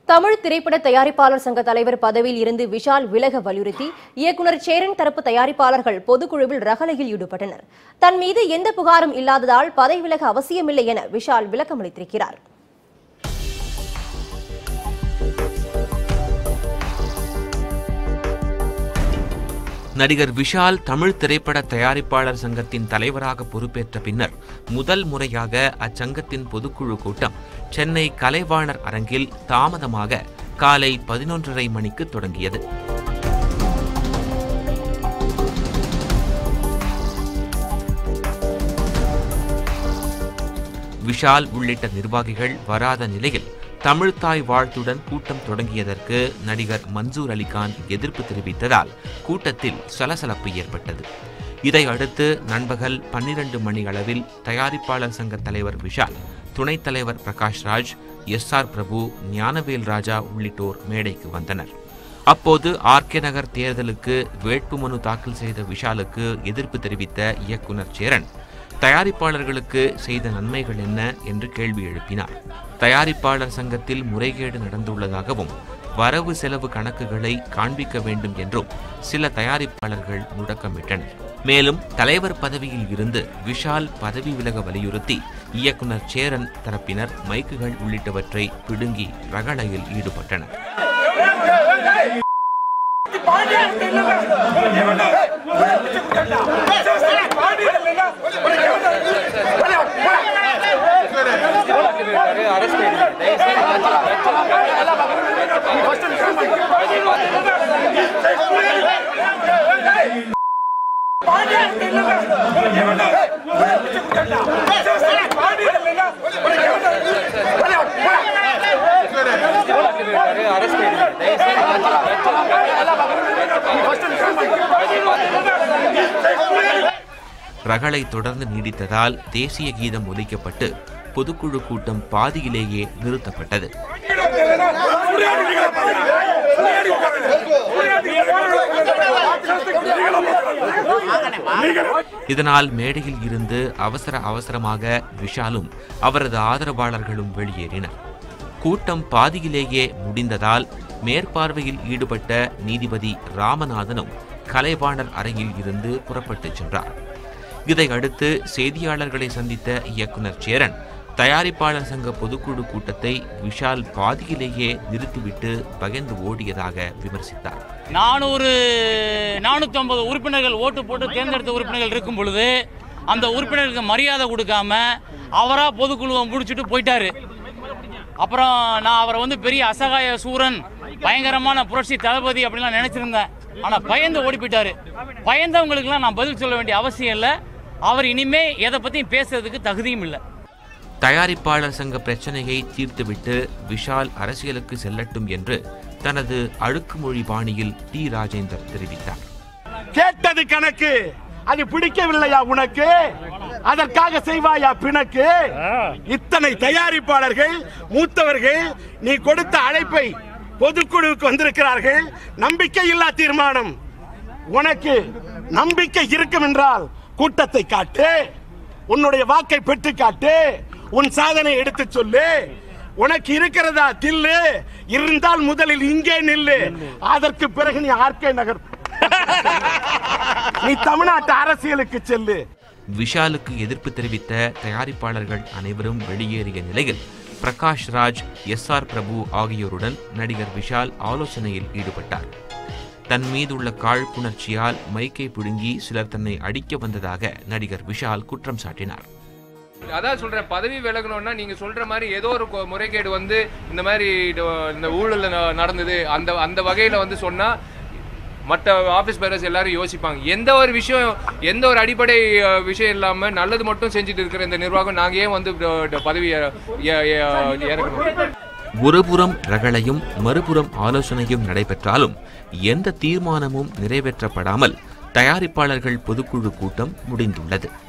தமிழ் திரைப்பட தயாரிப்பாளர் சங்க தலைவர் பதவியில் இருந்து விஷால் விலக வலியுறுத்தி இயக்குனர் சேரன் தரப்பு தயாரிப்பாளர்கள் பொதுக்குழுவில் ரகளையில் ஈடுபட்டனர் தன் மீது எந்த புகாரும் இல்லாததால் பதவி விலக அவசியமில்லை என விஷால் விளக்கமளித்திருக்கிறார் நடிகர் விஷால் தமிழ் திரைப்பட தயாரிப்பாளர் சங்கத்தின் தலைவராக பொறுப்பேற்ற பின்னர் முதல் முறையாக அச்சங்கத்தின் பொதுக்குழு கூட்டம் சென்னை கலைவாணர் அரங்கில் தாமதமாக காலை பதினொன்றரை மணிக்கு தொடங்கியது விஷால் உள்ளிட்ட நிர்வாகிகள் வராத நிலையில் தமிழ்தாய் வாழ்த்துடன் கூட்டம் தொடங்கியதற்கு நடிகர் மன்சூர் அலிகான் எதிர்ப்பு தெரிவித்ததால் கூட்டத்தில் சலசலப்பு ஏற்பட்டது இதை அடுத்து நண்பகல் பன்னிரண்டு மணி அளவில் தயாரிப்பாளர் சங்க தலைவர் விஷால் துணைத் தலைவர் பிரகாஷ் ராஜ் எஸ் ஆர் பிரபு ஞானவேல் ராஜா உள்ளிட்டோர் மேடைக்கு வந்தனர் அப்போது ஆர்கே நகர் தேர்தலுக்கு வேட்புமனு தாக்கல் செய்த விஷாலுக்கு எதிர்ப்பு தெரிவித்த இயக்குனர் சேரன் தயாரிப்பாளர்களுக்கு செய்த நன்மைகள் என்ன என்று கேள்வி எழுப்பினார் தயாரிப்பாளர் சங்கத்தில் முறைகேடு நடந்துள்ளதாகவும் வரவு செலவு கணக்குகளை காண்பிக்க வேண்டும் என்றும் சில தயாரிப்பாளர்கள் முழக்கமிட்டனர் மேலும் தலைவர் பதவியில் இருந்து விஷால் பதவி விலக வலியுறுத்தி இயக்குனர் சேரன் தரப்பினர் மைக்குகள் உள்ளிட்டவற்றை பிடுங்கி ரகளையில் ஈடுபட்டனர் ரகளை தொடர்ந்து நீடித்ததால் தேசிய கீதம் ஒலிக்கப்பட்டு பொதுக்குழு கூட்டம் பாதியிலேயே நிறுத்தப்பட்டது இதனால் மேடையில் இருந்து அவசர அவசரமாக விஷாலும் அவரது ஆதரவாளர்களும் வெளியேறினர் கூட்டம் பாதியிலேயே முடிந்ததால் மேற்பார்வையில் ஈடுபட்ட நீதிபதி ராமநாதனும் கலைவாணர் அறையில் இருந்து புறப்பட்டுச் சென்றார் இதை அடுத்து செய்தியாளர்களை சந்தித்த இயக்குனர் சேரன் தயாரிப்பாளர் சங்க பொதுக்குழு கூட்டத்தை விஷால் பாதியிலேயே நிறுத்திவிட்டு பகிர்ந்து ஓடியதாக விமர்சித்தார் நானூறு நானூற்றி ஐம்பது உறுப்பினர்கள் ஓட்டு போட்டு தேர்ந்தெடுத்த உறுப்பினர்கள் இருக்கும் பொழுது அந்த உறுப்பினருக்கு மரியாதை கொடுக்காம அவராக பொதுக்குழுவை முடிச்சுட்டு போயிட்டாரு அப்புறம் நான் அவரை வந்து பெரிய அசகாய சூரன் பயங்கரமான புரட்சி தளபதி அப்படிலாம் நினைச்சிருந்தேன் ஆனால் பயந்து ஓடி போயிட்டாரு பயந்தவங்களுக்குலாம் நான் பதில் சொல்ல வேண்டிய அவசியம் இல்லை அவர் இனிமே எதை பற்றியும் பேசுறதுக்கு தகுதியும் இல்லை தயாரிப்பாளர் சங்க பிரச்சனையை தீர்த்துவிட்டு விஷால் அரசியலுக்கு செல்லட்டும் என்று தனது அழுக்குமொழி பாணியில் டி ராஜேந்தர் தெரிவித்தார் கேட்டது கணக்கு அது பிடிக்கவில்லையா உனக்கு அதற்காக செய்வாயா பிணக்கு இத்தனை தயாரிப்பாளர்கள் மூத்தவர்கள் நீ கொடுத்த அழைப்பை பொதுக்குழுவுக்கு வந்திருக்கிறார்கள் நம்பிக்கை இல்லா தீர்மானம் உனக்கு நம்பிக்கை இருக்கும் என்றால் கூட்டத்தை காட்டு உன்னுடைய வாக்கை பெற்று காட்டு உன் சாதனை எடுத்து சொல்லு உனக்கு இருக்கிறதா தில்லு இருந்தால் முதலில் இங்கே நில்லு அதற்கு பிறகு நீ ஆர்கே நகர் நீ தமிழ்நாட்டு அரசியலுக்கு செல்லு விஷாலுக்கு எதிர்ப்பு தெரிவித்த தயாரிப்பாளர்கள் அனைவரும் வெளியேறிய நிலையில் பிரகாஷ் ராஜ் எஸ் ஆர் பிரபு ஆகியோருடன் நடிகர் விஷால் ஆலோசனையில் ஈடுபட்டார் தன் மீதுள்ள காழ்ப்புணர்ச்சியால் மைக்கை பிடுங்கி சிலர் தன்னை அடிக்க வந்ததாக நடிகர் விஷால் குற்றம் சாட்டினார் அதான் சொல்றேன் பதவி விலகணும்னா நீங்க சொல்ற மாதிரி ஏதோ ஒரு கொ- முறைகேடு வந்து இந்த மாதிரி இது, இந்த ஊழல் ந- நடந்தது அந்த அந்த வகையில வந்து சொன்னா மற்ற ஆஃபீஸ் பேரர்ஸ் எல்லாரும் யோசிப்பாங்க எந்த ஒரு விஷயம் எந்த ஒரு அடிப்படை அஹ், விஷயம் இல்லாம நல்லது மட்டும் செஞ்சுட்டு இருக்கிற இந்த நிர்வாகம் நாங்க ஏன் வந்து அஹ், பதவி அஹ், ஏ- ஏ- ஏற்கணும் ஒருபுறம் ரகளையும் மறுபுறம் ஆலோசனையும் நடைபெற்றாலும் எந்த தீர்மானமும் நிறைவேற்றப்படாமல் தயாரிப்பாளர்கள் பொதுக்குழு கூட்டம் முடிந்துள்ளது